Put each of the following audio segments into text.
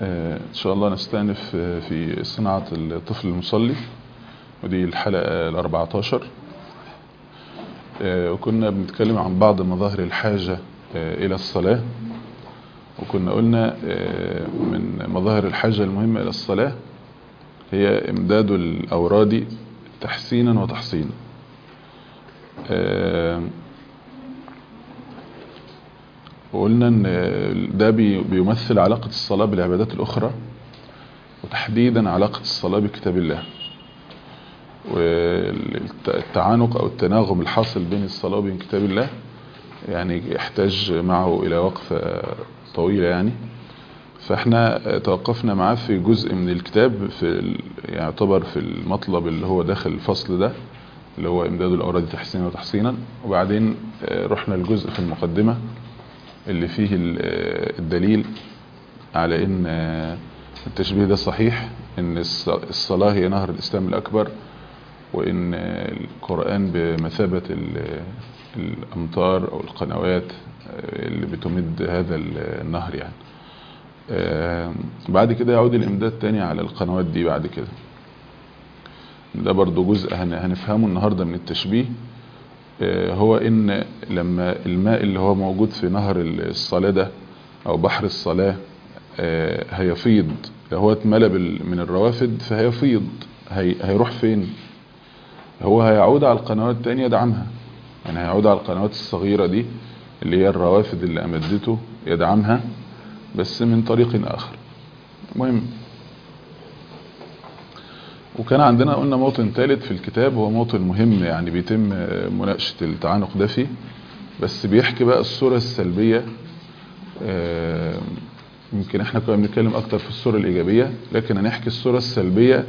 إن شاء الله نستأنف في صناعة الطفل المصلي ودي الحلقة الأربعتاشر وكنا بنتكلم عن بعض مظاهر الحاجة إلى الصلاة وكنا قلنا من مظاهر الحاجة المهمة إلى الصلاة هي إمداد الأوراد تحسينا وتحصينا وقلنا ان ده بيمثل علاقة الصلاة بالعبادات الأخرى وتحديدا علاقة الصلاة بكتاب الله والتعانق أو التناغم الحاصل بين الصلاة وبين كتاب الله يعني يحتاج معه إلى وقفة طويلة يعني فاحنا توقفنا معاه في جزء من الكتاب في يعتبر في المطلب اللي هو داخل الفصل ده اللي هو إمداد الأوراد تحسينا وتحصينا وبعدين رحنا الجزء في المقدمة اللي فيه الدليل على ان التشبيه ده صحيح ان الصلاة هي نهر الاسلام الاكبر وان القرآن بمثابة الامطار او القنوات اللي بتمد هذا النهر يعني بعد كده يعود الامداد تاني على القنوات دي بعد كده ده برضو جزء هنفهمه النهاردة من التشبيه هو ان لما الماء اللي هو موجود في نهر الصلاة ده او بحر الصلاة هيفيض لو هو اتملى من الروافد فهيفيض هي هيروح فين هو هيعود على القنوات التانية يدعمها يعني هيعود على القنوات الصغيرة دي اللي هي الروافد اللي امدته يدعمها بس من طريق اخر مهم وكان عندنا قلنا موطن ثالث في الكتاب هو موطن مهم يعني بيتم مناقشة التعانق ده فيه بس بيحكي بقى الصورة السلبية يمكن احنا كنا بنتكلم اكتر في الصورة الايجابية لكن هنحكي الصورة السلبية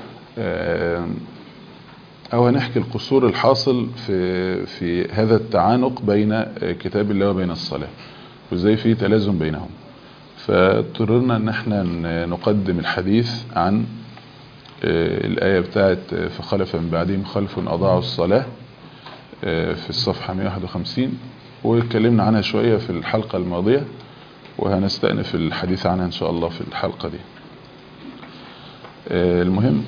او هنحكي القصور الحاصل في في هذا التعانق بين كتاب الله وبين الصلاة وازاي في تلازم بينهم فاضطررنا ان احنا نقدم الحديث عن الآية بتاعت فخلف من بعدهم خلف أضاعوا الصلاة في الصفحة 151 واتكلمنا عنها شوية في الحلقة الماضية وهنستأنف الحديث عنها إن شاء الله في الحلقة دي المهم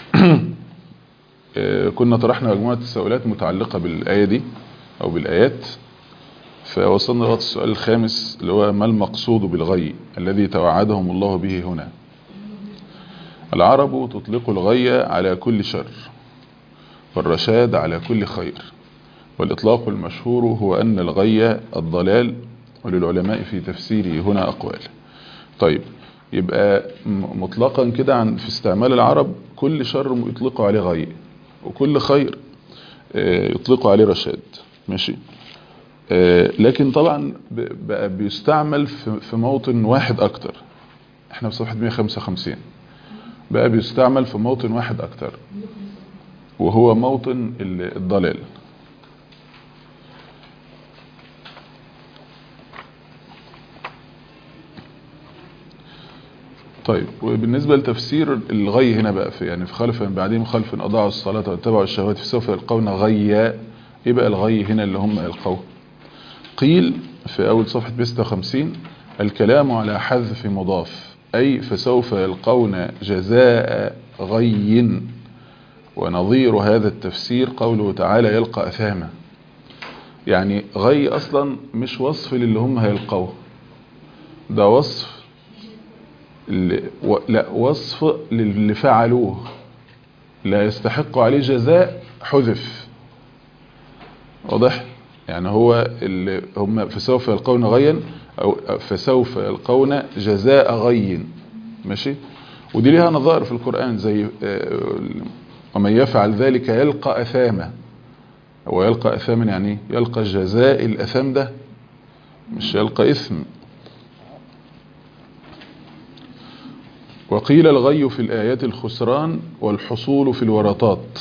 كنا طرحنا مجموعة تساؤلات متعلقة بالآية دي أو بالآيات فوصلنا لغاية السؤال الخامس اللي هو ما المقصود بالغي الذي توعدهم الله به هنا العرب تطلق الغي على كل شر والرشاد على كل خير والإطلاق المشهور هو أن الغي الضلال وللعلماء في تفسيره هنا أقوال طيب يبقى مطلقا كده عن في استعمال العرب كل شر يطلقوا عليه غي وكل خير يطلقوا عليه رشاد ماشي لكن طبعا بقى بيستعمل في موطن واحد أكتر احنا في صفحة 155 بقى بيستعمل في موطن واحد اكتر وهو موطن الضلال طيب وبالنسبة لتفسير الغي هنا بقى في يعني في خلف من بعدهم خلف اضاعوا الصلاة واتبعوا الشهوات فسوف يلقون غيا ايه بقى الغي هنا اللي هم يلقوه قيل في اول صفحة 56 الكلام على حذف مضاف أي فسوف يلقون جزاء غي ونظير هذا التفسير قوله تعالى يلقى أثاما يعني غي أصلا مش وصف للي هم هيلقوه ده وصف لا وصف للي فعلوه لا يستحق عليه جزاء حذف واضح يعني هو اللي هم فسوف يلقون غيا أو فسوف يلقون جزاء غي ماشي ودي ليها نظائر في القرآن زي ومن يفعل ذلك يلقى أثاما هو يلقى أثاما يعني يلقى جزاء الأثام ده مش يلقى إثم وقيل الغي في الآيات الخسران والحصول في الورطات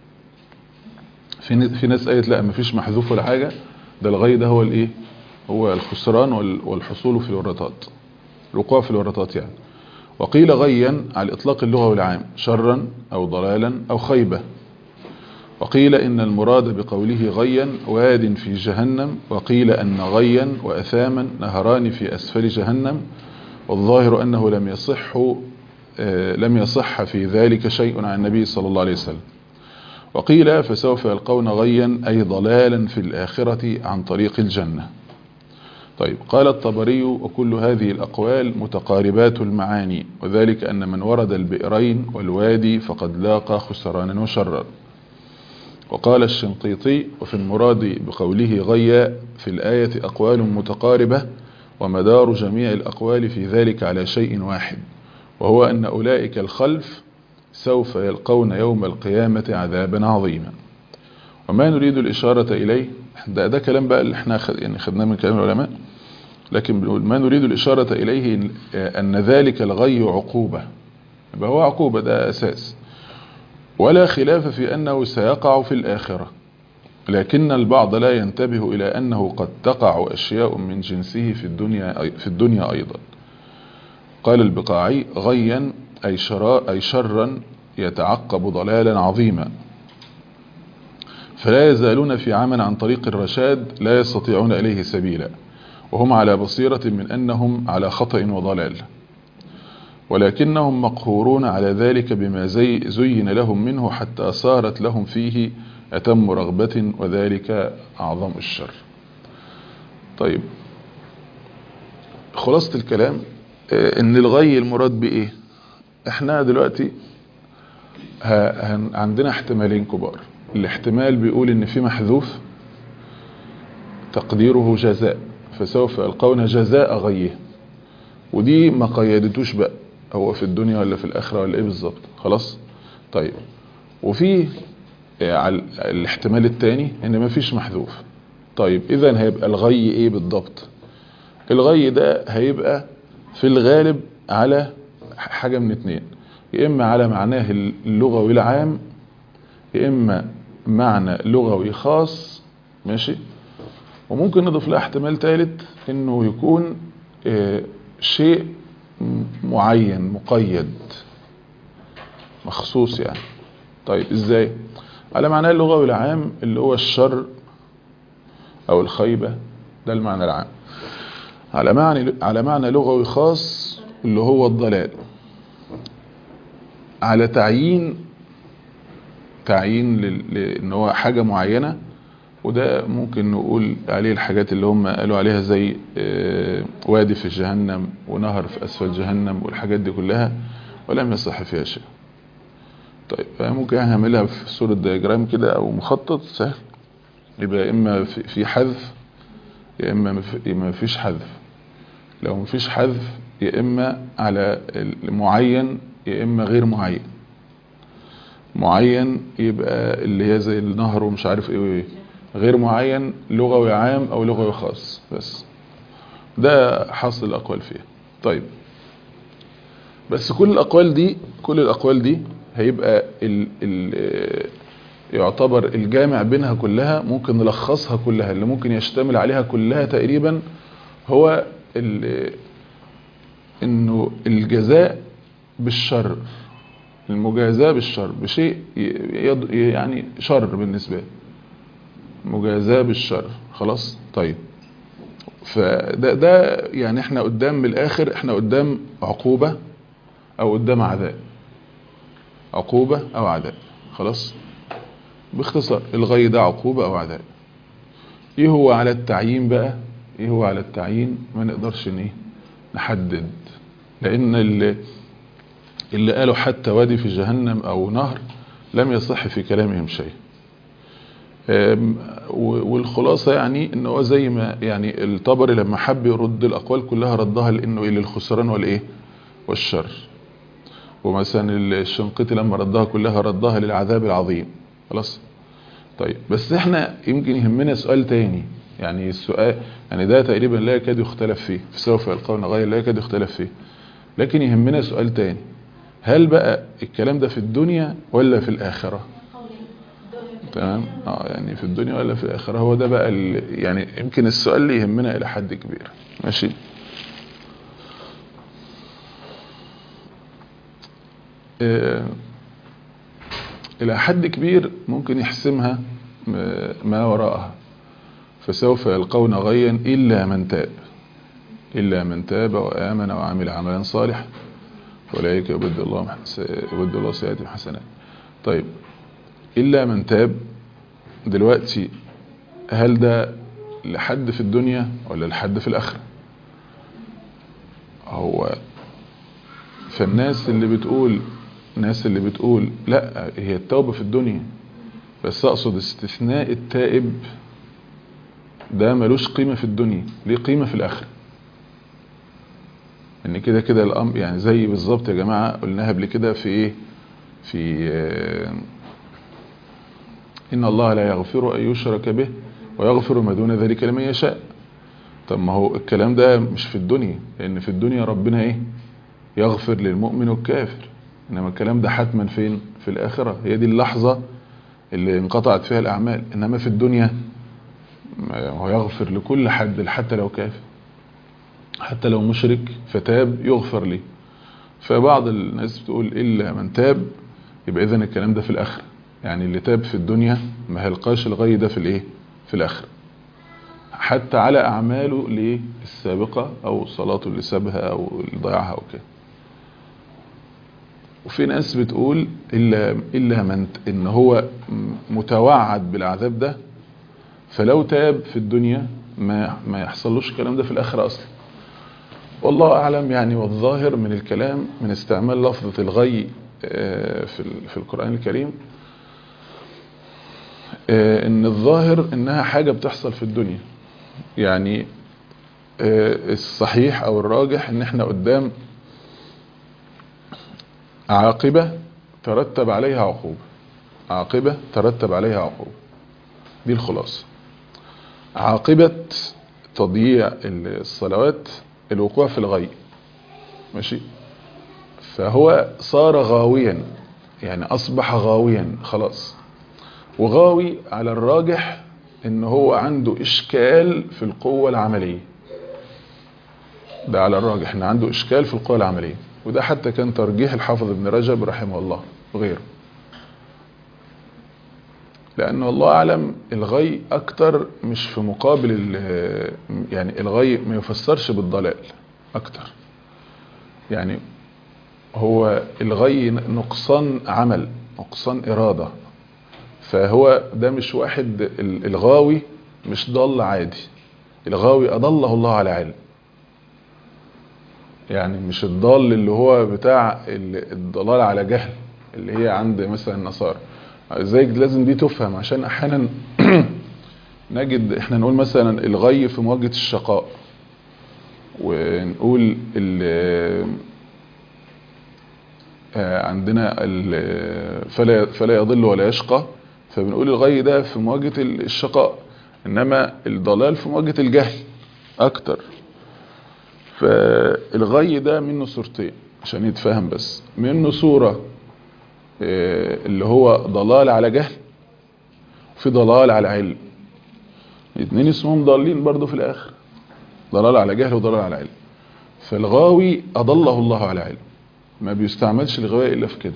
في ناس قالت لا مفيش محذوف ولا حاجة ده الغي ده هو الايه هو الخسران والحصول في الورطات الوقوع في الورطات يعني وقيل غيا على الإطلاق اللغوي العام شرا أو ضلالا أو خيبة وقيل إن المراد بقوله غيا واد في جهنم وقيل أن غيا وأثاما نهران في أسفل جهنم والظاهر أنه لم يصح لم يصح في ذلك شيء عن النبي صلى الله عليه وسلم وقيل فسوف يلقون غيا أي ضلالا في الآخرة عن طريق الجنة طيب قال الطبري وكل هذه الأقوال متقاربات المعاني وذلك أن من ورد البئرين والوادي فقد لاقى خسرانا وشرا وقال الشنقيطي وفي المراد بقوله غيا في الآية أقوال متقاربة ومدار جميع الأقوال في ذلك على شيء واحد وهو أن أولئك الخلف سوف يلقون يوم القيامة عذابا عظيما وما نريد الإشارة إليه ده, ده كلام بقى اللي احنا خد يعني خدناه من كلام العلماء لكن بنقول ما نريد الإشارة إليه أن ذلك الغي عقوبة يبقى هو عقوبة ده أساس ولا خلاف في أنه سيقع في الآخرة لكن البعض لا ينتبه إلى أنه قد تقع أشياء من جنسه في الدنيا, في الدنيا أيضا قال البقاعي غيا أي, أي شرا يتعقب ضلالا عظيما فلا يزالون في عمل عن طريق الرشاد لا يستطيعون إليه سبيلا وهم على بصيرة من أنهم على خطأ وضلال ولكنهم مقهورون على ذلك بما زي زين لهم منه حتى صارت لهم فيه أتم رغبة وذلك أعظم الشر طيب خلاصة الكلام ان الغي المراد بايه احنا دلوقتي عندنا احتمالين كبار الاحتمال بيقول ان في محذوف تقديره جزاء فسوف يلقون جزاء غيه ودي ما قيدتوش بقى هو في الدنيا ولا في الاخره ولا ايه بالظبط خلاص طيب وفي الاحتمال الثاني ان ما فيش محذوف طيب اذا هيبقى الغي ايه بالضبط الغي ده هيبقى في الغالب على حاجة من اتنين يا إما على معناه اللغوي العام يا إما معنى لغوي خاص ماشي وممكن نضيف لها احتمال ثالث انه يكون اه شيء معين مقيد مخصوص يعني طيب ازاي على معناه اللغوي العام اللي هو الشر او الخيبة ده المعنى العام على معنى على معنى لغوي خاص اللي هو الضلال على تعيين تعيين لان هو حاجة معينة وده ممكن نقول عليه الحاجات اللي هم قالوا عليها زي وادي في جهنم ونهر في اسفل جهنم والحاجات دي كلها ولم يصح فيها شيء طيب ممكن هعملها في صورة دياجرام كده او مخطط سهل يبقى اما في حذف يا اما ما فيش حذف لو ما فيش حذف يا اما على المعين يا اما غير معين معين يبقى اللي هي زي النهر ومش عارف ايه وايه غير معين لغوي عام او لغوي خاص بس ده حصل الاقوال فيها طيب بس كل الاقوال دي كل الاقوال دي هيبقى ال ال يعتبر الجامع بينها كلها ممكن نلخصها كلها اللي ممكن يشتمل عليها كلها تقريبا هو انه الجزاء بالشر المجازاة بالشر بشيء يعني شر بالنسبة مجازاة بالشر خلاص طيب فده ده يعني احنا قدام من الاخر احنا قدام عقوبة او قدام عذاب عقوبة او عذاب خلاص باختصار الغي ده عقوبة او عذاب ايه هو على التعيين بقى ايه هو على التعيين ما نقدرش ايه نحدد لان اللي, اللي قالوا حتى وادي في جهنم او نهر لم يصح في كلامهم شيء والخلاصة يعني ان هو زي ما يعني الطبري لما حب يرد الاقوال كلها ردها لانه ايه للخسران والايه والشر ومثلا الشنقيطي لما ردها كلها ردها للعذاب العظيم خلاص طيب بس احنا يمكن يهمنا سؤال تاني يعني السؤال يعني ده تقريبا لا يكاد يختلف فيه في سوف يلقون غير لا يكاد يختلف فيه لكن يهمنا سؤال تاني هل بقى الكلام ده في الدنيا ولا في الآخرة تمام اه يعني في الدنيا ولا في الآخرة هو ده بقى يعني يمكن السؤال اللي يهمنا إلى حد كبير ماشي آه إلى حد كبير ممكن يحسمها ما وراءها فسوف يلقون غيا إلا من تاب إلا من تاب وآمن وعمل عملا صالحا أولئك يبدل الله يبدل الله سيئاتهم حسنات طيب إلا من تاب دلوقتي هل ده لحد في الدنيا ولا لحد في الآخرة هو فالناس اللي بتقول الناس اللي بتقول لا هي التوبة في الدنيا بس أقصد استثناء التائب ده ملوش قيمة في الدنيا ليه قيمة في الآخرة ان كده كده الامر يعني زي بالظبط يا جماعه قلناها قبل كده في ايه في آه ان الله لا يغفر ان يشرك به ويغفر ما دون ذلك لمن يشاء طب ما هو الكلام ده مش في الدنيا لان في الدنيا ربنا ايه يغفر للمؤمن والكافر انما الكلام ده حتما فين في الاخره هي دي اللحظه اللي انقطعت فيها الاعمال انما في الدنيا هو يغفر لكل حد حتى لو كافر حتى لو مشرك فتاب يغفر لي فبعض الناس بتقول إلا من تاب يبقى إذن الكلام ده في الآخرة يعني اللي تاب في الدنيا ما هيلقاش الغي ده في الإيه في الآخرة حتى على أعماله ليه السابقة أو صلاته اللي سابها أو اللي ضيعها أو كده وفي ناس بتقول إلا, إلا من إن هو متوعد بالعذاب ده فلو تاب في الدنيا ما ما يحصلوش الكلام ده في الآخرة أصلا والله أعلم يعني والظاهر من الكلام من استعمال لفظة الغي في في القرآن الكريم ان الظاهر انها حاجة بتحصل في الدنيا يعني الصحيح او الراجح ان احنا قدام عاقبة ترتب عليها عقوبة عاقبة ترتب عليها عقوبة دي الخلاصة عاقبة تضييع الصلوات الوقوع في الغي ماشي فهو صار غاويا يعني اصبح غاويا خلاص وغاوي على الراجح ان هو عنده اشكال في القوة العملية ده على الراجح ان عنده اشكال في القوة العملية وده حتى كان ترجيح الحافظ ابن رجب رحمه الله وغيره لأن الله أعلم الغي أكتر مش في مقابل يعني الغي ما يفسرش بالضلال أكتر يعني هو الغي نقصان عمل نقصان إرادة فهو ده مش واحد الغاوي مش ضل عادي الغاوي أضله الله على علم يعني مش الضال اللي هو بتاع الضلال على جهل اللي هي عند مثلا النصارى ازاي لازم دي تفهم عشان احيانا نجد احنا نقول مثلا الغي في مواجهة الشقاء ونقول عندنا فلا فلا يضل ولا يشقى فبنقول الغي ده في مواجهة الشقاء انما الضلال في مواجهة الجهل اكتر فالغي ده منه صورتين عشان يتفهم بس منه صورة اللي هو ضلال على جهل وفي ضلال على علم الاثنين اسمهم ضالين برضو في الاخر ضلال على جهل وضلال على علم فالغاوي اضله الله على علم ما بيستعملش الغواية الا في كده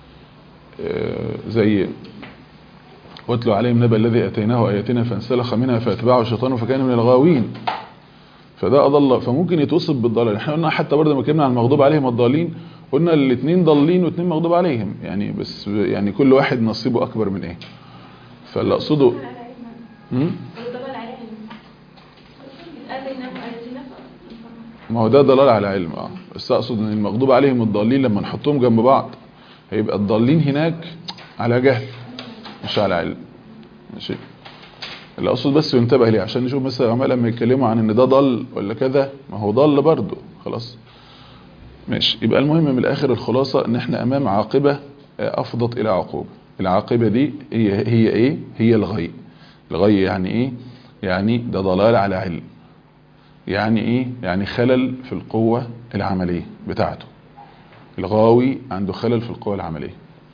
زي واتلو عليهم نبأ الذي اتيناه اياتنا فانسلخ منها فاتبعه الشيطان فكان من الغاوين فده اضل فممكن يتوصف بالضلال احنا قلنا حتى برضه لما اتكلمنا عن المغضوب عليهم الضالين قلنا الاثنين ضالين واثنين مغضوب عليهم يعني بس يعني كل واحد نصيبه اكبر من ايه فاللي اقصده ما هو ده ضلال على علم اه بس اقصد ان المغضوب عليهم الضالين لما نحطهم جنب بعض هيبقى الضالين هناك على جهل مش على علم ماشي اللي اقصد بس ينتبه ليه عشان نشوف مثلا العلماء لما يتكلموا عن ان ده ضل ولا كذا ما هو ضل برضه خلاص ماشي يبقى المهم من الاخر الخلاصة ان احنا امام عاقبة افضت الى عقوبة العاقبة دي هي هي ايه هي الغي الغي يعني ايه يعني ده ضلال على علم يعني ايه يعني خلل في القوة العملية بتاعته الغاوي عنده خلل في القوة العملية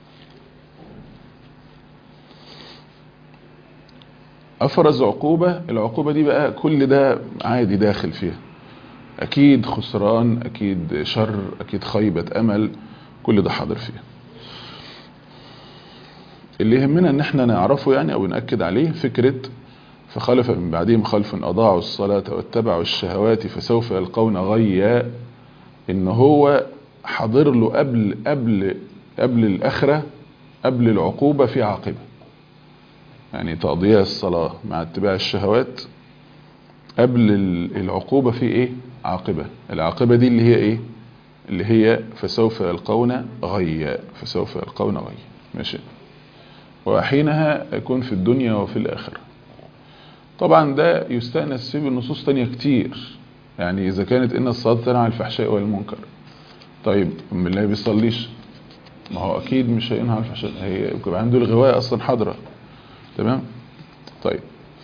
افرز عقوبة العقوبة دي بقى كل ده عادي داخل فيها اكيد خسران اكيد شر اكيد خيبة امل كل ده حاضر فيها اللي يهمنا ان احنا نعرفه يعني او نأكد عليه فكرة فخلف من بعدهم خلف أضاعوا الصلاة واتبعوا الشهوات فسوف يلقون غيا إن هو حاضر له قبل قبل قبل الآخرة قبل العقوبة في عاقبة يعني تقضية الصلاة مع اتباع الشهوات قبل العقوبة في ايه عاقبة العاقبة دي اللي هي ايه اللي هي فسوف يلقون غيا فسوف يلقون غيا ماشي وحينها يكون في الدنيا وفي الآخرة طبعا ده يستأنس فيه بالنصوص تانية كتير يعني إذا كانت إن الصلاة تنهى عن الفحشاء والمنكر طيب من اللي بيصليش ما هو أكيد مش هينهى عن الفحشاء هي يبقى عنده الغواية أصلا حاضرة تمام طيب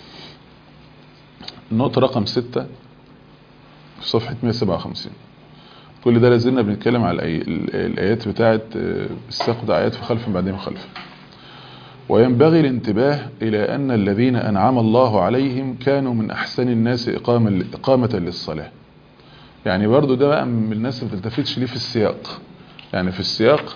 النقطة رقم ستة في صفحة 157 كل ده لازلنا بنتكلم على الآيات بتاعة الساق آيات في خلف بعدين خلف وينبغي الانتباه إلى أن الذين أنعم الله عليهم كانوا من أحسن الناس إقامة, إقامة للصلاة يعني برضو ده بقى من الناس اللي بتلتفتش ليه في السياق يعني في السياق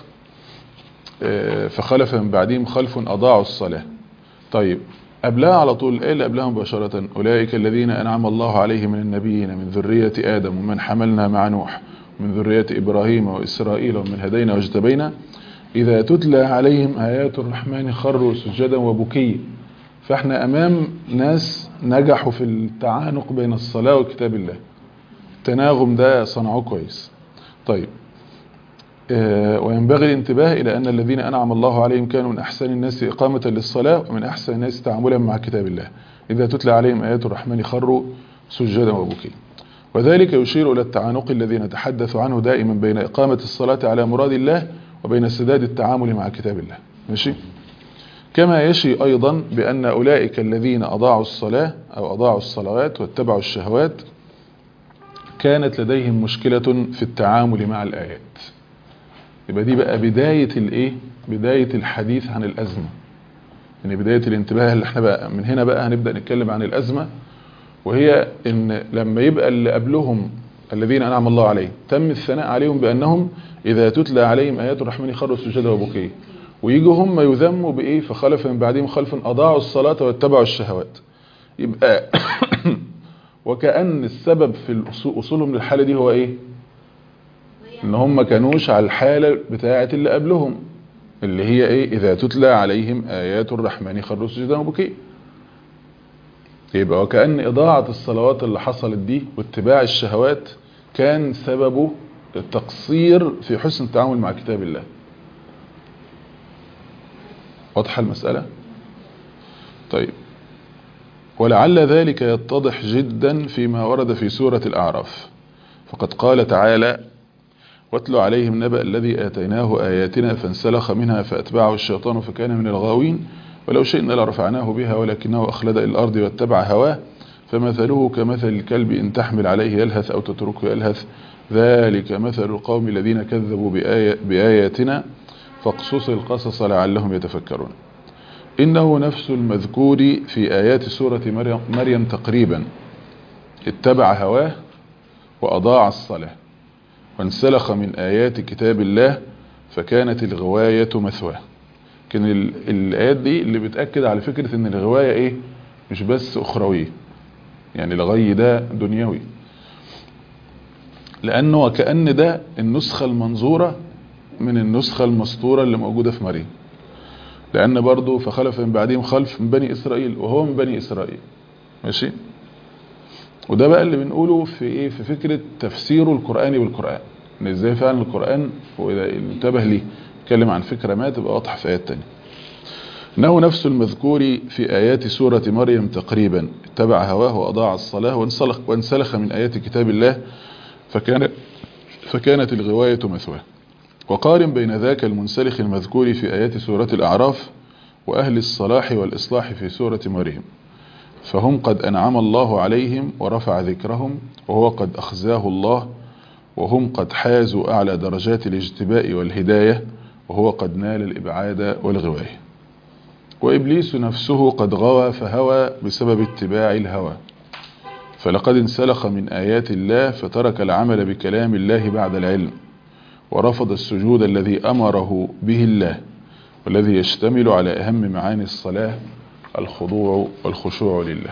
فخلف من بعدهم خلف أضاعوا الصلاة طيب قبلها على طول الآية اللي قبلها مباشرة أولئك الذين أنعم الله عليهم من النبيين من ذرية آدم ومن حملنا مع نوح من ذرية إبراهيم وإسرائيل ومن هدينا واجتبينا إذا تتلى عليهم آيات الرحمن خروا سجدا وبكيا فاحنا أمام ناس نجحوا في التعانق بين الصلاة وكتاب الله التناغم ده صنعوه كويس طيب وينبغي الانتباه إلى أن الذين أنعم الله عليهم كانوا من أحسن الناس إقامة للصلاة ومن أحسن الناس تعاملا مع كتاب الله إذا تتلى عليهم آيات الرحمن خروا سجدا وبكيا وذلك يشير إلى التعانق الذي نتحدث عنه دائما بين إقامة الصلاة على مراد الله وبين سداد التعامل مع كتاب الله ماشي كما يشي أيضا بأن أولئك الذين أضاعوا الصلاة أو أضاعوا الصلوات واتبعوا الشهوات كانت لديهم مشكلة في التعامل مع الآيات يبقى دي بقى بداية الايه بداية الحديث عن الأزمة يعني بداية الانتباه اللي احنا بقى من هنا بقى هنبدأ نتكلم عن الأزمة وهي ان لما يبقى اللي قبلهم الذين أنعم الله عليهم تم الثناء عليهم بأنهم إذا تتلى عليهم آيات الرحمن خروا سجدا وبكيا ويجوا هم يذموا بإيه فخلف من بعدهم خلف أضاعوا الصلاة واتبعوا الشهوات يبقى وكأن السبب في وصولهم للحالة دي هو إيه ان هم ما كانوش على الحالة بتاعة اللي قبلهم اللي هي ايه اذا تتلى عليهم ايات الرحمن خروا سجدا وبكيا يبقى وكأن اضاعة الصلوات اللي حصلت دي واتباع الشهوات كان سببه التقصير في حسن التعامل مع كتاب الله واضحة المسألة طيب ولعل ذلك يتضح جدا فيما ورد في سورة الأعراف فقد قال تعالى واتل عليهم نبأ الذي آتيناه آياتنا فانسلخ منها فأتبعه الشيطان فكان من الغاوين ولو شئنا لرفعناه بها ولكنه أخلد إلى الأرض واتبع هواه فمثله كمثل الكلب إن تحمل عليه يلهث أو تتركه يلهث ذلك مثل القوم الذين كذبوا بآية بآياتنا فاقصص القصص لعلهم يتفكرون إنه نفس المذكور في آيات سورة مريم, مريم تقريبا اتبع هواه وأضاع الصلاة وانسلخ من آيات كتاب الله فكانت الغواية مثواه كان الآيات دي اللي بتأكد على فكرة ان الغواية ايه مش بس أخروية يعني الغي ده دنيوي لأنه وكأن ده النسخة المنظورة من النسخة المسطورة اللي موجودة في مريم لأن برضه فخلف من بعدهم خلف من بني إسرائيل وهو من بني إسرائيل ماشي وده بقى اللي بنقوله في ايه في فكرة تفسير القرآن بالقرآن ان ازاي فعلا القرآن واذا انتبه ليه اتكلم عن فكرة ما تبقى واضحة في آيات تانية انه نفس المذكور في آيات سورة مريم تقريبا اتبع هواه وأضاع الصلاة وانسلخ, وانسلخ من آيات كتاب الله فكان فكانت الغواية مثواه وقارن بين ذاك المنسلخ المذكور في آيات سورة الأعراف وأهل الصلاح والإصلاح في سورة مريم فهم قد أنعم الله عليهم ورفع ذكرهم وهو قد أخزاه الله وهم قد حازوا أعلى درجات الاجتباء والهداية وهو قد نال الإبعاد والغواية وإبليس نفسه قد غوى فهوى بسبب اتباع الهوى فلقد انسلخ من آيات الله فترك العمل بكلام الله بعد العلم ورفض السجود الذي أمره به الله والذي يشتمل على أهم معاني الصلاة الخضوع والخشوع لله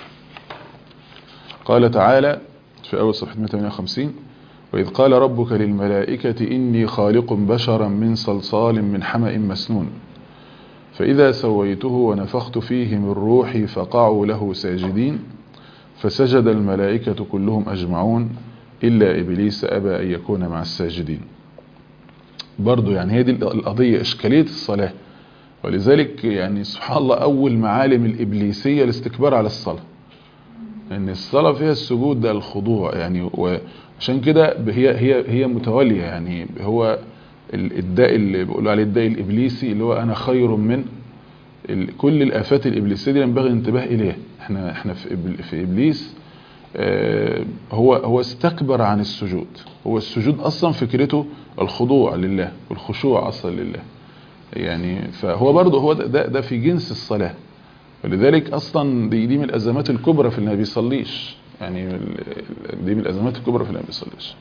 قال تعالى في أول صفحة 158 وإذ قال ربك للملائكة إني خالق بشرا من صلصال من حمأ مسنون فإذا سويته ونفخت فيه من روحي فقعوا له ساجدين فسجد الملائكة كلهم أجمعون إلا إبليس أبى أن يكون مع الساجدين برضو يعني هي دي القضية إشكالية الصلاة ولذلك يعني سبحان الله أول معالم الإبليسية الاستكبار على الصلاة ان الصلاة فيها السجود ده الخضوع يعني وعشان كده هي هي هي متوالية يعني هو الداء اللي بيقولوا عليه الداء الإبليسي اللي هو أنا خير من كل الآفات الإبليسية دي ينبغي الانتباه إليها احنا احنا في في إبليس اه هو هو استكبر عن السجود هو السجود أصلا فكرته الخضوع لله والخشوع أصلا لله يعني فهو برضه هو ده ده في جنس الصلاة ولذلك اصلا دي, دي من الازمات الكبرى في اللي ما بيصليش يعني دي من الازمات الكبرى في اللي ما بيصليش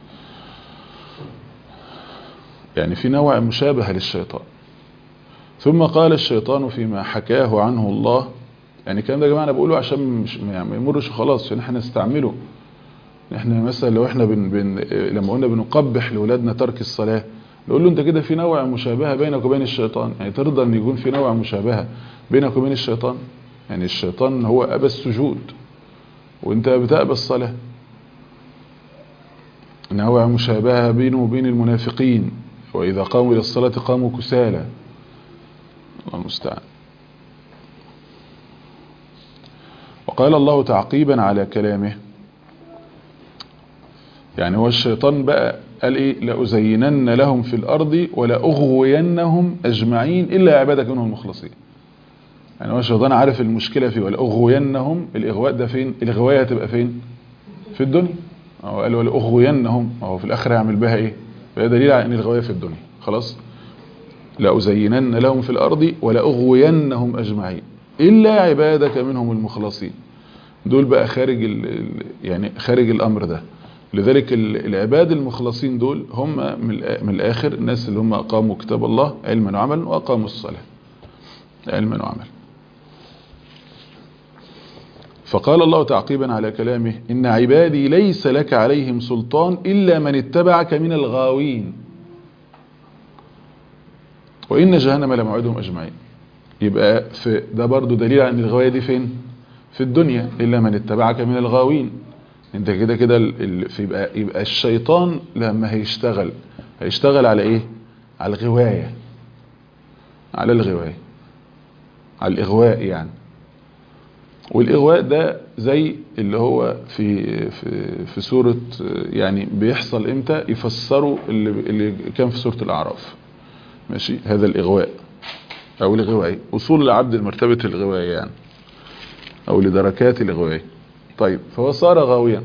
يعني في نوع مشابه للشيطان ثم قال الشيطان فيما حكاه عنه الله يعني الكلام ده يا جماعه انا بقوله عشان مش يعني ما يمرش خلاص عشان احنا نستعمله احنا مثلا لو احنا بن بن لما قلنا بنقبح لاولادنا ترك الصلاه نقول له انت كده في نوع مشابهه بينك وبين الشيطان يعني ترضى ان يكون في نوع مشابهه بينك وبين الشيطان يعني الشيطان هو أبى السجود وانت بتأبى الصلاة نوع مشابهة بينه وبين المنافقين وإذا قاموا إلى الصلاة قاموا كسالى الله المستعان وقال الله تعقيبا على كلامه يعني هو الشيطان بقى قال ايه لأزينن لهم في الأرض ولأغوينهم أجمعين إلا عبادك منهم المخلصين يعني هو الشيطان عارف المشكلة فيه ولأغوينهم الإغواء ده فين الإغواية هتبقى فين في الدنيا هو قال ولأغوينهم هو في الآخر هيعمل بها إيه فهي دليل على أن الغواية في الدنيا خلاص لأزينن لهم في الأرض ولأغوينهم أجمعين إلا عبادك منهم المخلصين دول بقى خارج ال يعني خارج الأمر ده لذلك العباد المخلصين دول هم من الآخر الناس اللي هم أقاموا كتاب الله علما وعملا وأقاموا الصلاة علما وعملا فقال الله تعقيبا على كلامه إن عبادي ليس لك عليهم سلطان إلا من اتبعك من الغاوين وإن جهنم لموعدهم أجمعين يبقى في ده برضو دليل على أن الغواية دي فين في الدنيا إلا من اتبعك من الغاوين انت كده كده يبقى, يبقى الشيطان لما هيشتغل هيشتغل على ايه على الغواية على الغواية على الإغواء يعني والإغواء ده زي اللي هو في في في سورة يعني بيحصل امتى يفسروا اللي, اللي كان في سورة الأعراف ماشي هذا الإغواء أو الغواية وصول العبد لمرتبة الغواية يعني أو لدركات الغواية طيب فهو صار غاويا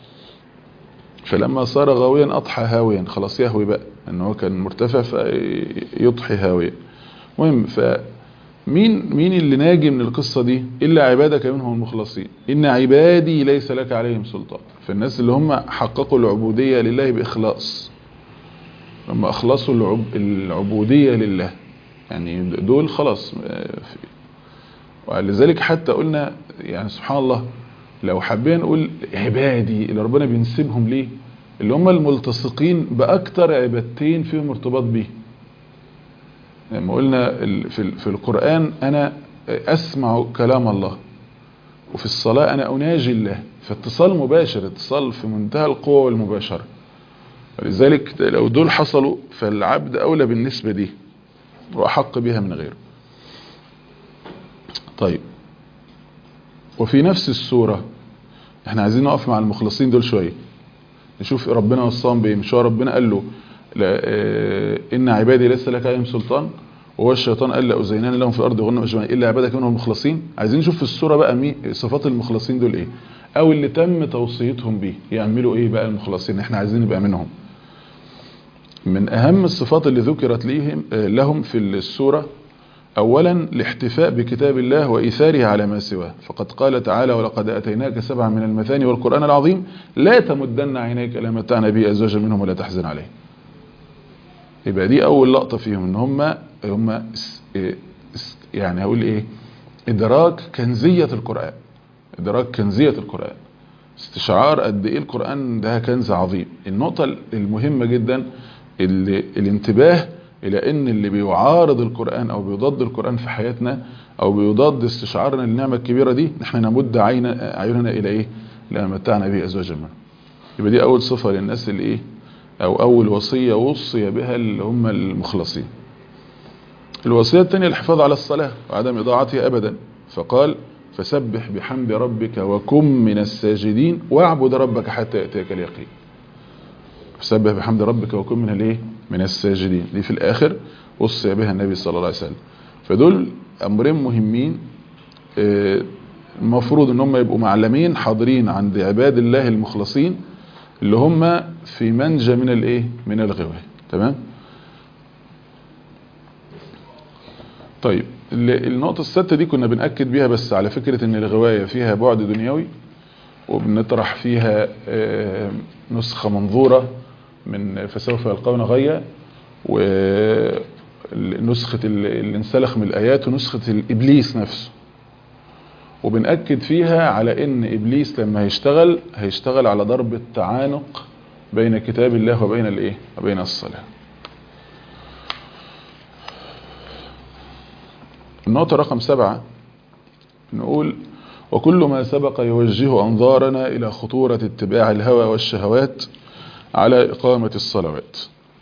فلما صار غاويا أضحى هاويا خلاص يهوي بقى أنه كان مرتفع فيضحي هاويا المهم ف مين مين اللي ناجي من القصة دي إلا عبادك منهم المخلصين إن عبادي ليس لك عليهم سلطان فالناس اللي هم حققوا العبودية لله بإخلاص لما أخلصوا العب العبودية لله يعني دول خلاص ولذلك حتى قلنا يعني سبحان الله لو حابين نقول عبادي اللي ربنا بينسبهم ليه اللي هم الملتصقين بأكتر عبادتين فيهم ارتباط بيه لما قلنا في في القرآن أنا أسمع كلام الله وفي الصلاة أنا أناجي الله فاتصال مباشر اتصال في منتهى القوة والمباشرة ولذلك لو دول حصلوا فالعبد أولى بالنسبة دي وأحق بها من غيره طيب وفي نفس السورة احنا عايزين نقف مع المخلصين دول شوية نشوف ربنا وصاهم بايه مش هو ربنا قال له اه ان عبادي ليس لك عليهم سلطان وهو الشيطان قال لأزينان لهم في الارض وغنى اجمعين الا عبادك منهم المخلصين عايزين نشوف في السورة بقى مين صفات المخلصين دول ايه او اللي تم توصيتهم بيه يعملوا ايه بقى المخلصين احنا عايزين نبقى منهم من اهم الصفات اللي ذكرت ليهم لهم في السورة اولا الاحتفاء بكتاب الله وايثاره على ما سواه فقد قال تعالى ولقد اتيناك سبعا من المثاني والقران العظيم لا تمدن عينيك الى متعنا به ازواجا منهم ولا تحزن عليه يبقى دي اول لقطه فيهم ان هم هم يعني هقول ايه إدراك كنزية القرآن إدراك كنزية القرآن استشعار قد إيه القرآن ده كنز عظيم النقطة المهمة جدا اللي الانتباه إلى أن اللي بيعارض القرآن أو بيضاد القرآن في حياتنا أو بيضاد استشعارنا للنعمة الكبيرة دي نحن نمد عين عيوننا إلى إيه لما متعنا به أزواجا منه يبقى دي أول صفة للناس اللي إيه أو أول وصية وصي بها اللي هم المخلصين الوصية الثانية الحفاظ على الصلاة وعدم إضاعتها أبدا فقال فسبح بحمد ربك وكن من الساجدين واعبد ربك حتى يأتيك اليقين فسبح بحمد ربك وكن من الايه من الساجدين دي في الآخر وصي بها النبي صلى الله عليه وسلم فدول أمرين مهمين المفروض ان هم يبقوا معلمين حاضرين عند عباد الله المخلصين اللي هم في منجى من الايه من الغواية تمام طيب النقطة الستة دي كنا بنأكد بيها بس على فكرة ان الغواية فيها بعد دنيوي وبنطرح فيها نسخة منظورة من فسوف يلقون غية ونسخة اللي انسلخ من الآيات ونسخة الإبليس نفسه وبنأكد فيها على ان إبليس لما هيشتغل هيشتغل على ضرب التعانق بين كتاب الله وبين الايه وبين الصلاة النقطة رقم سبعة نقول وكل ما سبق يوجه أنظارنا إلى خطورة اتباع الهوى والشهوات على إقامة الصلوات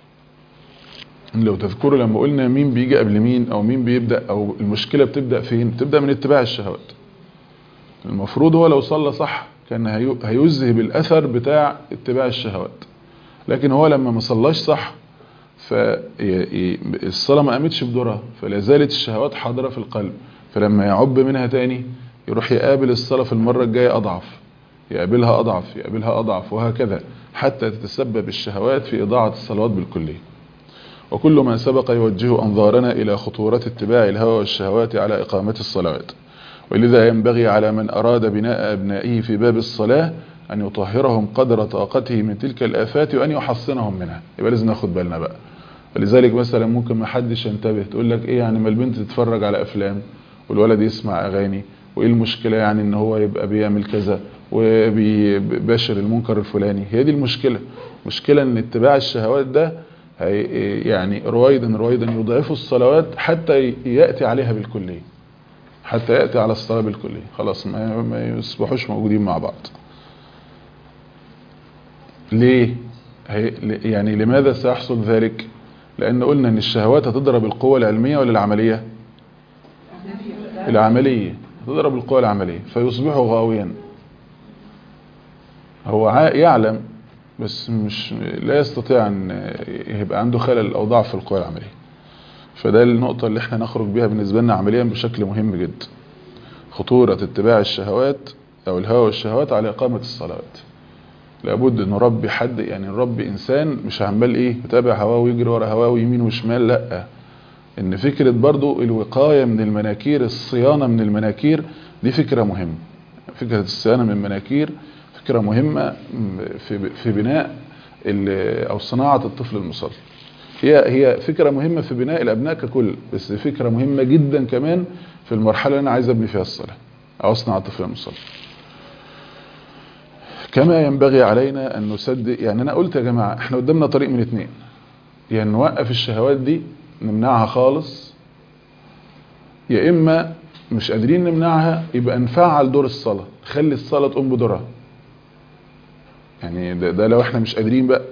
لو تذكروا لما قلنا مين بيجي قبل مين أو مين بيبدأ أو المشكلة بتبدأ فين تبدأ من اتباع الشهوات المفروض هو لو صلى صح كان هيذهب الأثر بتاع اتباع الشهوات لكن هو لما ما صلاش صح فالصلاة ما قامتش بدورها فلا زالت الشهوات حاضرة في القلب فلما يعب منها تاني يروح يقابل الصلاة في المرة الجاية أضعف يقابلها أضعف يقابلها أضعف وهكذا حتى تتسبب الشهوات في إضاعة الصلوات بالكلية وكل ما سبق يوجه أنظارنا إلى خطورة اتباع الهوى والشهوات على إقامة الصلوات ولذا ينبغي على من أراد بناء أبنائه في باب الصلاة أن يطهرهم قدر طاقته من تلك الآفات وأن يحصنهم منها يبقى لازم ناخد بالنا بقى ولذلك مثلا ممكن ما حدش ينتبه تقول لك ايه يعني ما البنت تتفرج على افلام والولد يسمع اغاني وايه المشكلة يعني ان هو يبقى بيعمل كذا وبيباشر المنكر الفلاني هي دي المشكلة مشكلة ان اتباع الشهوات ده يعني رويدا رويدا يضعف الصلوات حتى يأتي عليها بالكلية حتى يأتي على الصلاة بالكلية خلاص ما, ما يصبحوش موجودين مع بعض ليه يعني لماذا سيحصل ذلك لأن قلنا أن الشهوات هتضرب القوة العلمية ولا العملية العملية تضرب القوة العملية فيصبح غاويا هو يعلم بس مش لا يستطيع أن يبقى عنده خلل أو ضعف في القوة العملية فده النقطة اللي احنا نخرج بها بالنسبة لنا عمليا بشكل مهم جدا خطورة اتباع الشهوات أو الهوى والشهوات على إقامة الصلوات لابد ان نربي حد يعني نربي انسان مش عمال ايه يتابع هواه ويجري ورا هواه ويمين وشمال لا ان فكرة برضو الوقاية من المناكير الصيانة من المناكير دي فكرة مهمة فكرة الصيانة من المناكير فكرة مهمة في في بناء او صناعة الطفل المصلي هي هي فكرة مهمة في بناء الابناء ككل بس فكرة مهمة جدا كمان في المرحلة اللي انا عايز ابني فيها الصلاة او اصنع الطفل المصلي كما ينبغي علينا أن نسدد يعني أنا قلت يا جماعة احنا قدامنا طريق من اتنين يعني نوقف الشهوات دي نمنعها خالص يا إما مش قادرين نمنعها يبقى نفعل دور الصلاة خلي الصلاة تقوم بدورها يعني ده, ده لو احنا مش قادرين بقى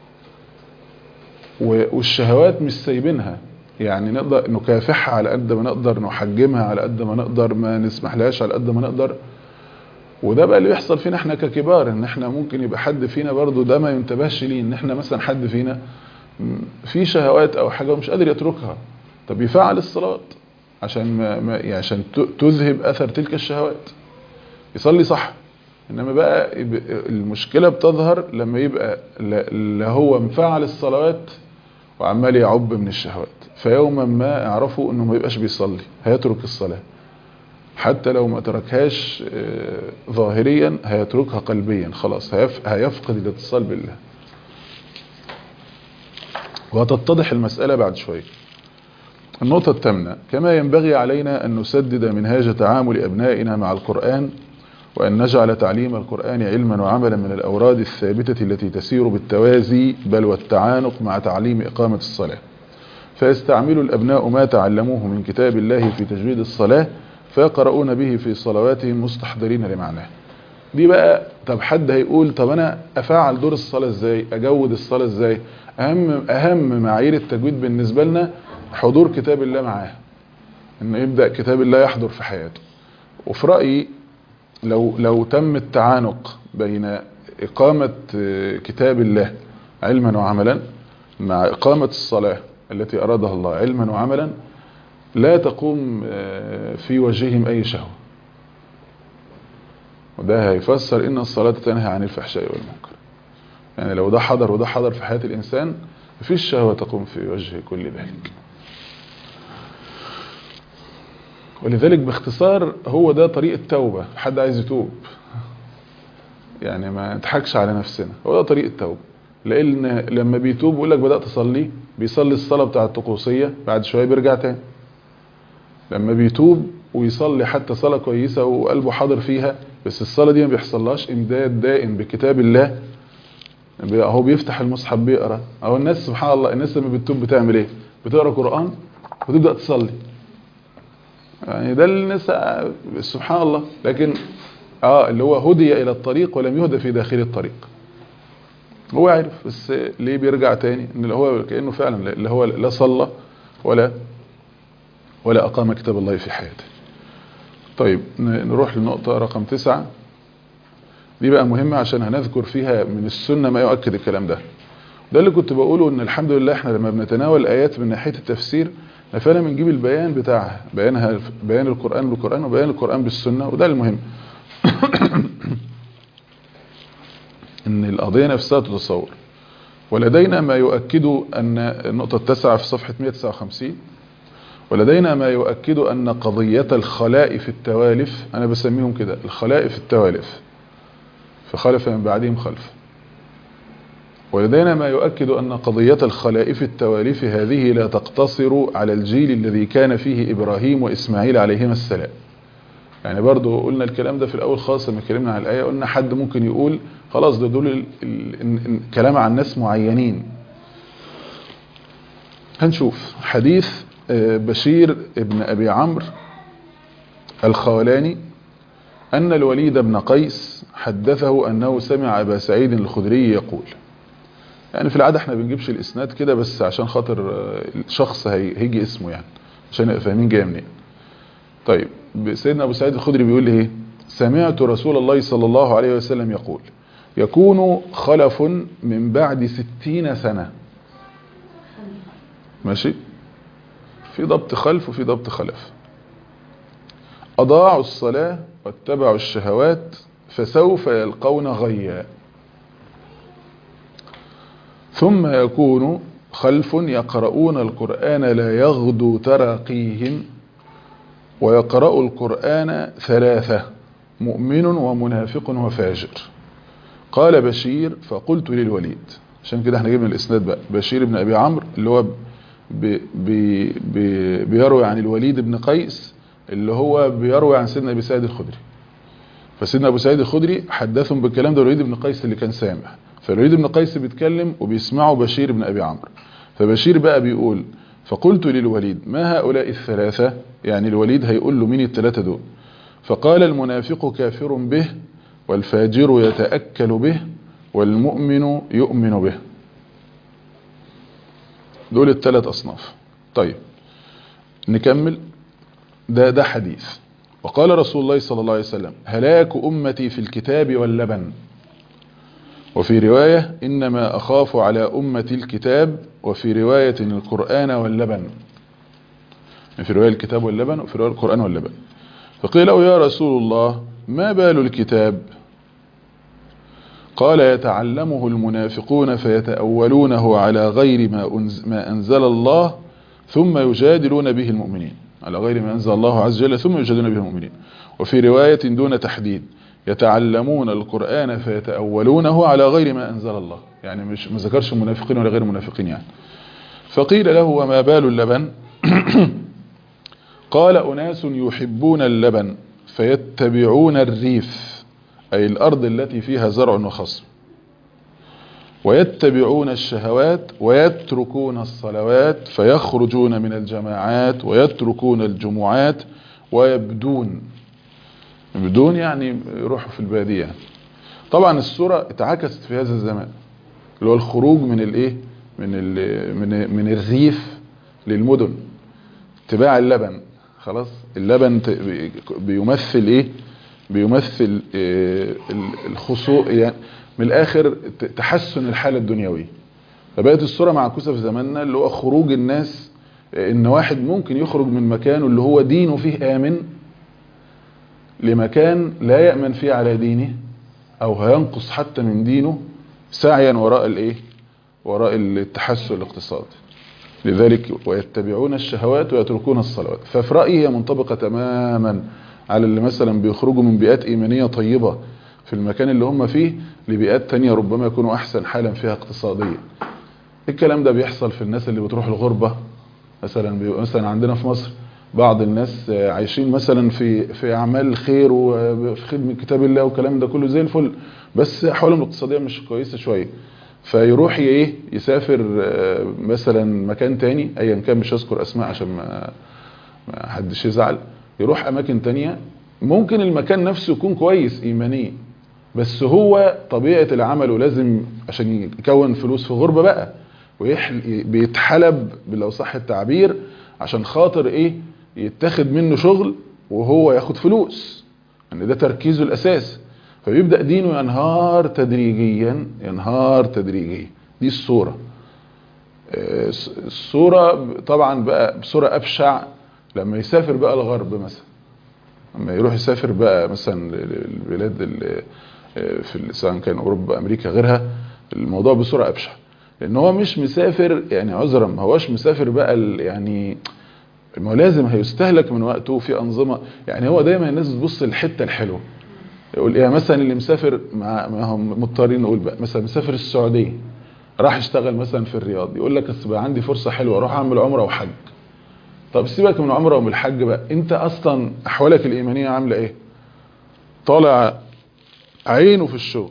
والشهوات مش سايبينها يعني نقدر نكافحها على قد ما نقدر نحجمها على قد ما نقدر ما نسمح لهاش على قد ما نقدر وده بقى اللي بيحصل فينا احنا ككبار ان احنا ممكن يبقى حد فينا برضو ده ما ينتبهش ليه ان احنا مثلا حد فينا في شهوات او حاجة ومش قادر يتركها طب يفعل الصلاة عشان ما ما يعني عشان تذهب اثر تلك الشهوات يصلي صح انما بقى المشكلة بتظهر لما يبقى لا هو مفعل الصلوات وعمال يعب من الشهوات فيوما ما اعرفوا انه ما يبقاش بيصلي هيترك الصلاه حتى لو ما تركهاش ظاهريا هيتركها قلبيا خلاص هيفقد الاتصال بالله وهتتضح المسألة بعد شوية النقطة الثامنة كما ينبغي علينا أن نسدد منهاج تعامل أبنائنا مع القرآن وأن نجعل تعليم القرآن علما وعملا من الأوراد الثابتة التي تسير بالتوازي بل والتعانق مع تعليم إقامة الصلاة فيستعمل الأبناء ما تعلموه من كتاب الله في تجويد الصلاة فيقرؤون به في صلواتهم مستحضرين لمعناه دي بقى طب حد هيقول طب أنا أفعل دور الصلاة إزاي أجود الصلاة إزاي أهم, أهم معايير التجويد بالنسبة لنا حضور كتاب الله معاه إن يبدأ كتاب الله يحضر في حياته وفي رأيي لو لو تم التعانق بين إقامة كتاب الله علما وعملا مع إقامة الصلاة التي أرادها الله علما وعملا لا تقوم في وجههم أي شهوة وده هيفسر إن الصلاة تنهى عن الفحشاء والمنكر يعني لو ده حضر وده حضر في حياة الإنسان مفيش شهوة تقوم في وجه كل ذلك ولذلك باختصار هو ده طريق التوبة حد عايز يتوب يعني ما نضحكش على نفسنا هو ده طريق التوبة لان لما بيتوب يقول لك بدات اصلي بيصلي الصلاه بتاعه الطقوسيه بعد شويه بيرجع تاني لما بيتوب ويصلي حتى صلاه كويسه وقلبه حاضر فيها بس الصلاه دي ما بيحصلهاش امداد دائم بكتاب الله هو بيفتح المصحف بيقرا او الناس سبحان الله الناس لما بتتوب بتعمل ايه بتقرا قران وتبدا تصلي يعني ده الناس سبحان الله لكن اه اللي هو هدي الى الطريق ولم يهدى في داخل الطريق هو عارف بس ليه بيرجع تاني ان اللي هو كانه فعلا اللي هو لا صلى ولا ولا اقام كتاب الله في حياته طيب نروح للنقطة رقم تسعة دي بقى مهمة عشان هنذكر فيها من السنة ما يؤكد الكلام ده ده اللي كنت بقوله ان الحمد لله احنا لما بنتناول الايات من ناحية التفسير فعلا بنجيب البيان بتاعها بيانها بيان القرآن بالقرآن وبيان القرآن بالسنة وده المهم ان القضية نفسها تتصور ولدينا ما يؤكد ان النقطة التاسعة في صفحة 159 ولدينا ما يؤكد ان قضية الخلاء في التوالف انا بسميهم كده الخلاء في التوالف فخلف من بعدهم خلف ولدينا ما يؤكد أن قضية الخلاء في التواليف هذه لا تقتصر على الجيل الذي كان فيه إبراهيم وإسماعيل عليهما السلام يعني برضو قلنا الكلام ده في الأول خاصة لما اتكلمنا عن الآية قلنا حد ممكن يقول خلاص ده دول كلام عن ناس معينين هنشوف حديث بشير ابن أبي عمرو الخولاني أن الوليد بن قيس حدثه أنه سمع أبا سعيد الخدري يقول يعني في العادة احنا بنجيبش الإسناد كده بس عشان خاطر الشخص هيجي اسمه يعني عشان نبقى فاهمين جاي منين طيب سيدنا أبو سعيد الخدري بيقول لي ايه سمعت رسول الله صلى الله عليه وسلم يقول يكون خلف من بعد ستين سنة ماشي في ضبط خلف وفي ضبط خلف أضاعوا الصلاة واتبعوا الشهوات فسوف يلقون غيا ثم يكون خلف يقرؤون القرآن لا يغدو تراقيهم ويقرأ القرآن ثلاثة مؤمن ومنافق وفاجر قال بشير فقلت للوليد عشان كده احنا جبنا الاسناد بقى بشير بن ابي عمرو اللي هو بي بي بي بيروي عن الوليد بن قيس اللي هو بيروي عن سيدنا ابي سعيد الخدري فسيدنا ابو سعيد الخدري حدثهم بالكلام ده الوليد بن قيس اللي كان سامع فالوليد بن قيس بيتكلم وبيسمعه بشير بن ابي عمرو فبشير بقى بيقول فقلت للوليد ما هؤلاء الثلاثة يعني الوليد هيقول له مين الثلاثة دول فقال المنافق كافر به والفاجر يتأكل به والمؤمن يؤمن به دول الثلاث أصناف طيب نكمل ده ده حديث وقال رسول الله صلى الله عليه وسلم هلاك أمتي في الكتاب واللبن وفي رواية إنما أخاف على أمتي الكتاب وفي رواية القرآن واللبن في رواية الكتاب واللبن وفي رواية القرآن واللبن فقيل له يا رسول الله ما بال الكتاب قال يتعلمه المنافقون فيتأولونه على غير ما, ما أنزل الله ثم يجادلون به المؤمنين على غير ما أنزل الله عز وجل ثم يجادلون به المؤمنين وفي رواية دون تحديد يتعلمون القرآن فيتأولونه على غير ما أنزل الله يعني مش ما ذكرش منافقين ولا غير منافقين يعني فقيل له وما بال اللبن قال أناس يحبون اللبن فيتبعون الريف أي الأرض التي فيها زرع وخصم ويتبعون الشهوات ويتركون الصلوات فيخرجون من الجماعات ويتركون الجمعات ويبدون يبدون يعني يروحوا في البادية طبعا الصورة اتعكست في هذا الزمان اللي هو الخروج من الايه من ال من من الريف للمدن اتباع اللبن خلاص اللبن بيمثل ايه بيمثل إيه الخصوع يعني من الاخر تحسن الحالة الدنيوية فبقت الصورة معكوسة في زماننا اللي هو خروج الناس ان واحد ممكن يخرج من مكانه اللي هو دينه فيه امن لمكان لا يأمن فيه على دينه او هينقص حتى من دينه سعيا وراء الايه وراء التحسن الاقتصادي لذلك ويتبعون الشهوات ويتركون الصلوات ففي رأيي هي منطبقة تماما على اللي مثلا بيخرجوا من بيئات إيمانية طيبة في المكان اللي هم فيه لبيئات تانية ربما يكونوا أحسن حالا فيها اقتصاديا الكلام ده بيحصل في الناس اللي بتروح الغربة مثلا بيبقى مثلا عندنا في مصر بعض الناس عايشين مثلا في في اعمال خير وفي خدمه كتاب الله والكلام ده كله زي الفل بس احوالهم الاقتصاديه مش كويسه شويه فيروح ايه يسافر مثلا مكان تاني ايا كان مش هذكر اسماء عشان ما ما حدش يزعل يروح اماكن تانية ممكن المكان نفسه يكون كويس ايمانيا بس هو طبيعه العمل ولازم عشان يكون فلوس في غربه بقى بيتحلب لو صح التعبير عشان خاطر ايه يتاخد منه شغل وهو ياخد فلوس ان يعني ده تركيزه الاساسي فبيبدأ دينه ينهار تدريجيا ينهار تدريجيا دي الصورة الصورة طبعا بقى بصورة أبشع لما يسافر بقى الغرب مثلا لما يروح يسافر بقى مثلا البلاد في سواء كان أوروبا أمريكا غيرها الموضوع بصورة أبشع لأن هو مش مسافر يعني عذرا ما هوش مسافر بقى يعني ما هو لازم هيستهلك من وقته في أنظمة يعني هو دايما الناس بتبص الحتة الحلوة يقول ايه مثلا اللي مسافر مع ما هم مضطرين نقول بقى مثلا مسافر السعوديه راح يشتغل مثلا في الرياض يقول لك اصل بقى عندي فرصه حلوه اروح اعمل عمره وحج طب سيبك من عمره ومن الحج بقى انت اصلا احوالك الايمانيه عامله ايه طالع عينه في الشغل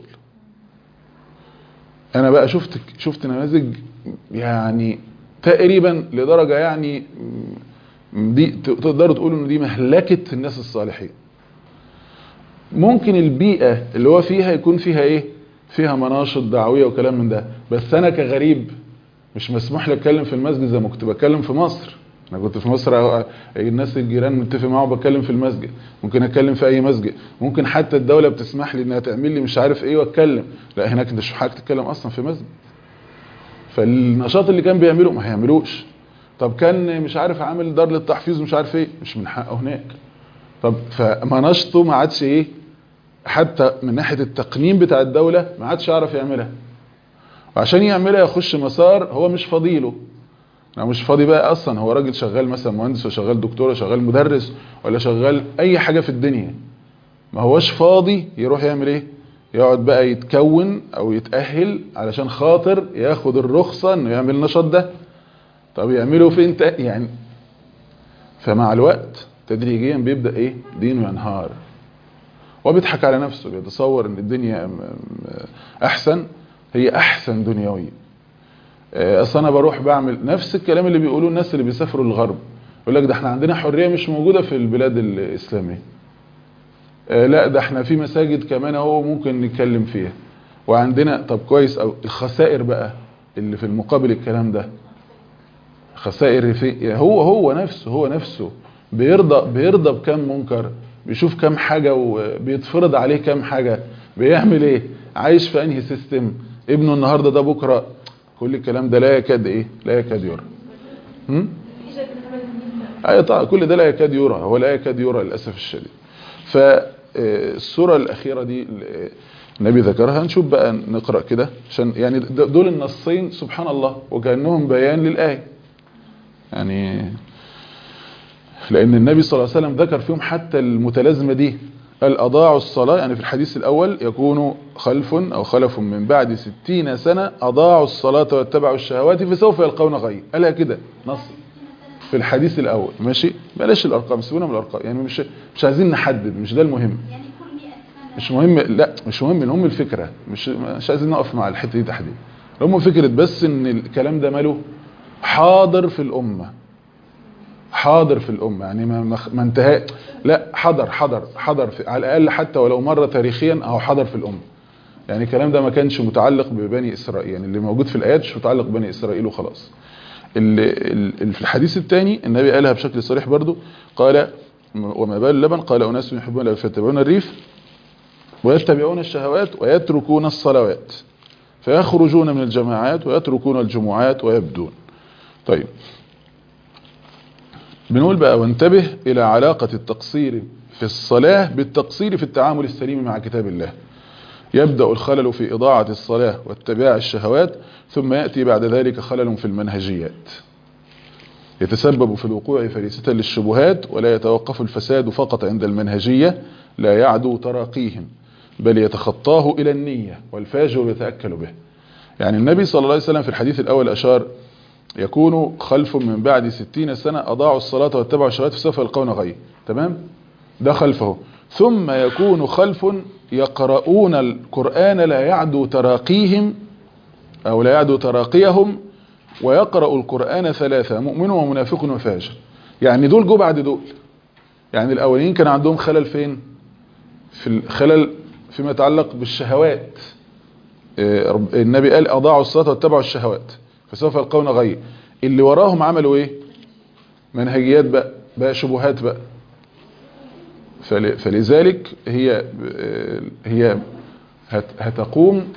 انا بقى شفت شفت نماذج يعني تقريبا لدرجه يعني دي تقدروا تقولوا ان دي مهلكه الناس الصالحين ممكن البيئة اللي هو فيها يكون فيها ايه فيها مناشط دعوية وكلام من ده بس انا كغريب مش مسموح لي اتكلم في المسجد زي ما كنت بتكلم في مصر انا كنت في مصر الناس الجيران متفق معاهم بتكلم في المسجد ممكن اتكلم في اي مسجد ممكن حتى الدولة بتسمح لي انها تعمل لي مش عارف ايه واتكلم لا هناك انت مش حاجة تتكلم اصلا في مسجد فالنشاط اللي كان بيعمله ما هيعملوش طب كان مش عارف عامل دار للتحفيظ مش عارف ايه مش من حقه هناك طب فمناشطه ما عادش ايه حتى من ناحية التقنين بتاع الدولة ما عادش يعرف يعملها وعشان يعملها يخش مسار هو مش فاضيله انا مش فاضي بقى اصلا هو راجل شغال مثلا مهندس ولا شغال دكتور ولا شغال مدرس ولا شغال اي حاجة في الدنيا ما هوش فاضي يروح يعمل ايه يقعد بقى يتكون او يتأهل علشان خاطر ياخد الرخصة انه يعمل النشاط ده طب يعمله فين يعني فمع الوقت تدريجيا بيبدأ ايه دينه ينهار وبيضحك على نفسه بيتصور ان الدنيا احسن هي احسن دنيويا اصل انا بروح بعمل نفس الكلام اللي بيقولوه الناس اللي بيسافروا الغرب يقول لك ده احنا عندنا حرية مش موجودة في البلاد الاسلامية لا ده احنا في مساجد كمان اهو ممكن نتكلم فيها وعندنا طب كويس او الخسائر بقى اللي في المقابل الكلام ده خسائر في هو هو نفسه هو نفسه بيرضى بيرضى بكم منكر بيشوف كم حاجة وبيتفرض عليه كم حاجة بيعمل ايه عايش في انهي سيستم ابنه النهاردة ده بكرة كل الكلام ده لا يكاد ايه لا يكاد يرى اي طبعا كل ده لا يكاد يرى هو لا يكاد يرى للأسف الشديد فالصورة الأخيرة دي النبي ذكرها نشوف بقى نقرأ كده عشان يعني دول النصين سبحان الله وكأنهم بيان للآية يعني لأن النبي صلى الله عليه وسلم ذكر فيهم حتى المتلازمة دي قال أضاعوا الصلاة يعني في الحديث الأول يكون خلف أو خلف من بعد ستين سنة أضاعوا الصلاة واتبعوا الشهوات فسوف يلقون غي قالها كده نص في الحديث الاول ماشي بلاش الارقام سيبونا من الارقام يعني مش مش عايزين نحدد مش ده المهم يعني كل 100 سنة مش مهم لا مش مهم المهم الفكره مش مش عايزين نقف مع الحته دي تحديدا المهم فكره بس ان الكلام ده ماله حاضر في الامه حاضر في الامه يعني ما ما ما انتهى لا حضر حضر حضر في على الاقل حتى ولو مره تاريخيا او حضر في الامه يعني الكلام ده ما كانش متعلق ببني اسرائيل يعني اللي موجود في الايات مش متعلق ببني اسرائيل وخلاص ال- ال- في الحديث الثاني النبي قالها بشكل صريح برضو قال وما بال اللبن قال اناس يحبون اللبن فيتبعون الريف ويتبعون الشهوات ويتركون الصلوات فيخرجون من الجماعات ويتركون الجمعات ويبدون طيب بنقول بقى وانتبه إلى علاقة التقصير في الصلاة بالتقصير في التعامل السليم مع كتاب الله يبدأ الخلل في إضاعة الصلاة واتباع الشهوات ثم يأتي بعد ذلك خلل في المنهجيات يتسبب في الوقوع فريسة للشبهات ولا يتوقف الفساد فقط عند المنهجية لا يعدو تراقيهم بل يتخطاه إلى النية والفاجر يتأكل به يعني النبي صلى الله عليه وسلم في الحديث الأول أشار يكون خلف من بعد ستين سنة أضاعوا الصلاة واتبعوا الشهوات فسوف يلقون غي تمام ده خلفه ثم يكون خلف يقرؤون القرآن لا يعدو تراقيهم أو لا يعدو تراقيهم ويقرأ القرآن ثلاثة مؤمن ومنافق وفاجر يعني دول جو بعد دول يعني الأولين كان عندهم خلل فين في الخلل فيما يتعلق بالشهوات آه، رب- النبي قال أضاعوا الصلاة واتبعوا الشهوات فسوف يلقون غي اللي وراهم عملوا ايه منهجيات بقى بقى شبهات بقى فل- فلذلك هي آه، هي هت- هتقوم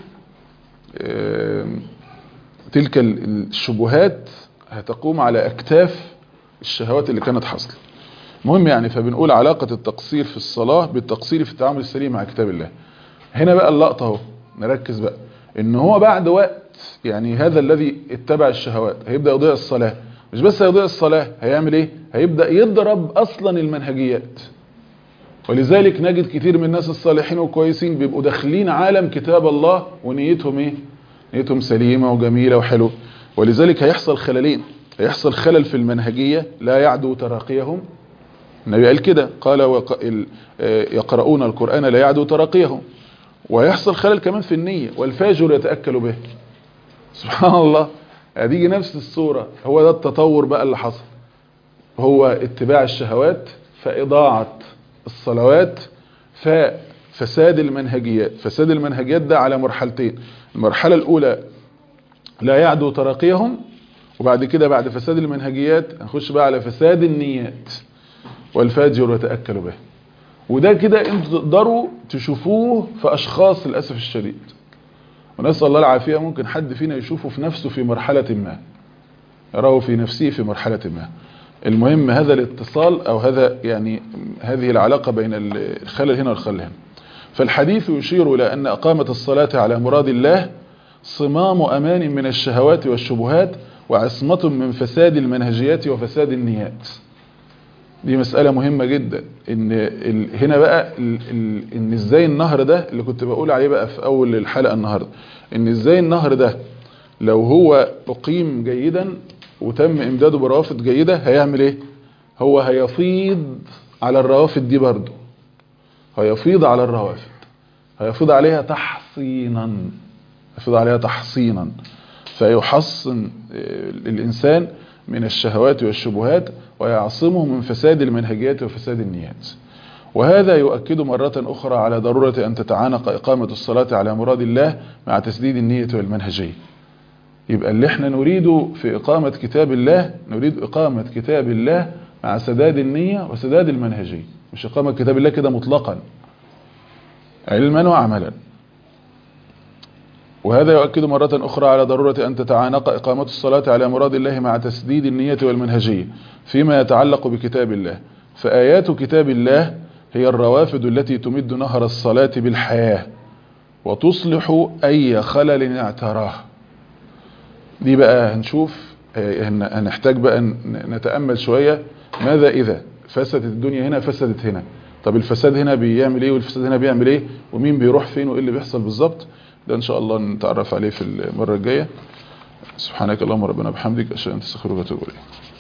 آه، تلك ال- الشبهات هتقوم على اكتاف الشهوات اللي كانت حاصله مهم يعني فبنقول علاقة التقصير في الصلاة بالتقصير في التعامل السليم مع كتاب الله هنا بقى اللقطة اهو نركز بقى ان هو بعد وقت يعني هذا الذي اتبع الشهوات هيبدأ يضيع الصلاة مش بس هيضيع الصلاة هيعمل ايه هيبدأ يضرب اصلا المنهجيات ولذلك نجد كتير من الناس الصالحين والكويسين بيبقوا داخلين عالم كتاب الله ونيتهم ايه نيتهم سليمة وجميلة وحلوة ولذلك هيحصل خللين هيحصل خلل في المنهجية لا يعدو تراقيهم النبي قال كده قال وق- ال- آه، يقرؤون القرآن لا يعدو تراقيهم ويحصل خلل كمان في النية والفاجر يتأكل به سبحان الله هتيجي نفس الصورة هو ده التطور بقى اللي حصل هو اتباع الشهوات فإضاعة الصلوات ففساد المنهجيات فساد المنهجيات ده على مرحلتين المرحلة الأولى لا يعدو تراقيهم وبعد كده بعد فساد المنهجيات هنخش بقى على فساد النيات والفاجر يتأكل به وده كده انتوا تقدروا تشوفوه في أشخاص للأسف الشديد ونسأل الله العافية ممكن حد فينا يشوفه في نفسه في مرحلة ما يراه في نفسه في مرحلة ما المهم هذا الاتصال أو هذا يعني هذه العلاقة بين الخلل هنا والخلل هنا فالحديث يشير إلى أن أقامة الصلاة على مراد الله صمام أمان من الشهوات والشبهات وعصمة من فساد المنهجيات وفساد النيات دي مسألة مهمة جدا ان ال... هنا بقى ال... ال... ان ازاي النهر ده اللي كنت بقول عليه بقى في اول الحلقة النهاردة ان ازاي النهر ده لو هو اقيم جيدا وتم امداده بروافد جيدة هيعمل ايه هو هيفيض على الروافد دي برضو هيفيض على الروافد هيفيض عليها تحصينا يفيض عليها تحصينا فيحصن الانسان من الشهوات والشبهات ويعصمه من فساد المنهجيات وفساد النيات وهذا يؤكد مرة أخرى على ضرورة أن تتعانق إقامة الصلاة على مراد الله مع تسديد النية والمنهجية يبقى اللي احنا نريده في إقامة كتاب الله نريد إقامة كتاب الله مع سداد النية وسداد المنهجية مش إقامة كتاب الله كده مطلقا علما وعملا وهذا يؤكد مرة أخرى على ضرورة أن تتعانق إقامة الصلاة على مراد الله مع تسديد النية والمنهجية فيما يتعلق بكتاب الله فآيات كتاب الله هي الروافد التي تمد نهر الصلاة بالحياة وتصلح أي خلل اعتراه دي بقى هنشوف هنحتاج بقى نتأمل شوية ماذا إذا فسدت الدنيا هنا فسدت هنا طب الفساد هنا بيعمل ايه والفساد هنا بيعمل ايه ومين بيروح فين وايه اللي بيحصل بالظبط ده ان شاء الله نتعرف عليه في المرة الجاية سبحانك اللهم ربنا بحمدك اشهد ان لا اله الا انت استغفرك واتوب اليك